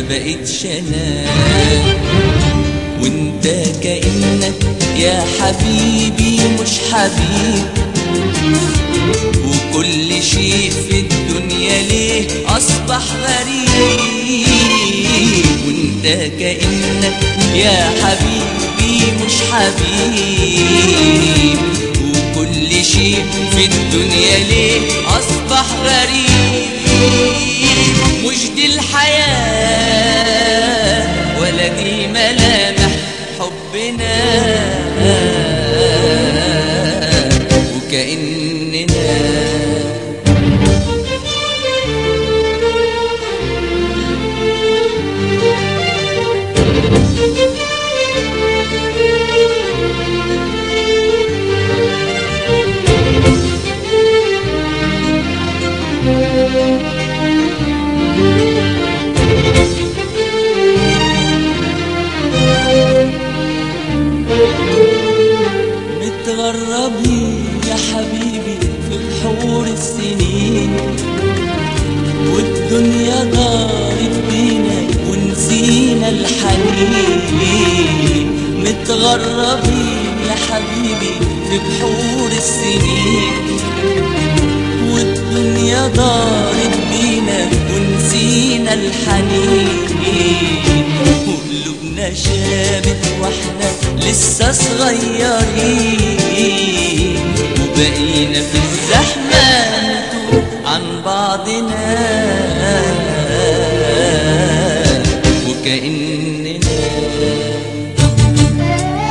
بقتش انا وانت كأنك يا حبيبي مش حبيب وكل شيء في الدنيا ليه أصبح غريب وانت كأنك يا حبيبي مش حبيب وكل شيء في الدنيا ليه أصبح غريب مش دي الحياة ولا دي ملامح حبنا وكأننا متغربين يا حبيبي في بحور السنين والدنيا دارت بينا ونسينا الحنين متغربين يا حبيبي في بحور السنين والدنيا دارت بينا ونسينا الحنين وقلوبنا شابت واحنا لسه صغيرين وبقينا في الزحمة نتوه عن بعضنا وكأننا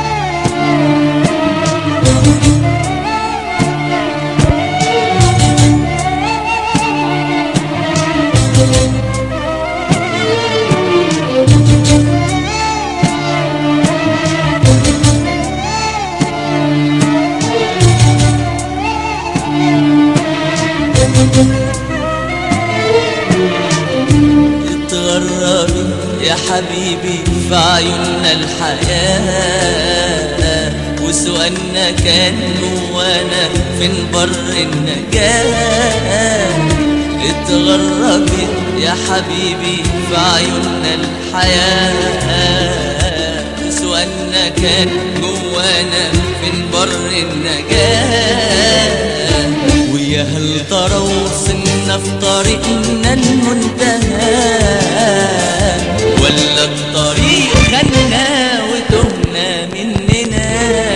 اتغربي يا حبيبي في عيوننا الحياة وسؤالنا كان جوانا فين بر النجاة اتغربي يا حبيبي في عيوننا الحياة وسؤالنا كان جوانا فين بر النجاة ويا هل ترى وصلنا في طريقنا المنتهى ولا الطريق خدنا وتهنا مننا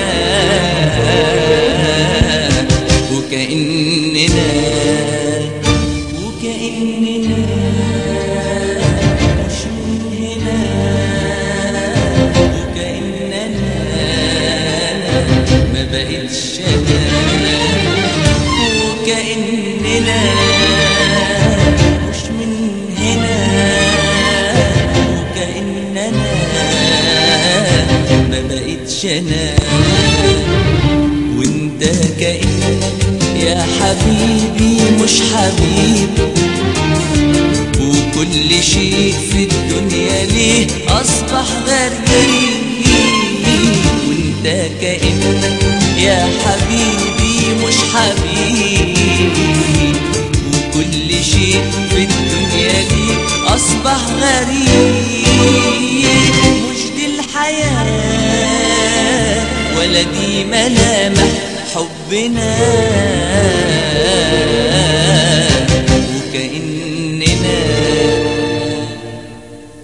وكأننا وكأننا مش من هنا وكأننا ما بقتش أنا وكأننا مش من هنا وكأننا ما بقتش أنا وانت كأنك يا حبيبي مش حبيب وكل شيء في الدنيا ليه أصبح غريب وانت كأنك يا حبيبي مش حبيب وكل شيء في الدنيا ليه أصبح غريب مش دي الحياة ولا دي ملامح حبنا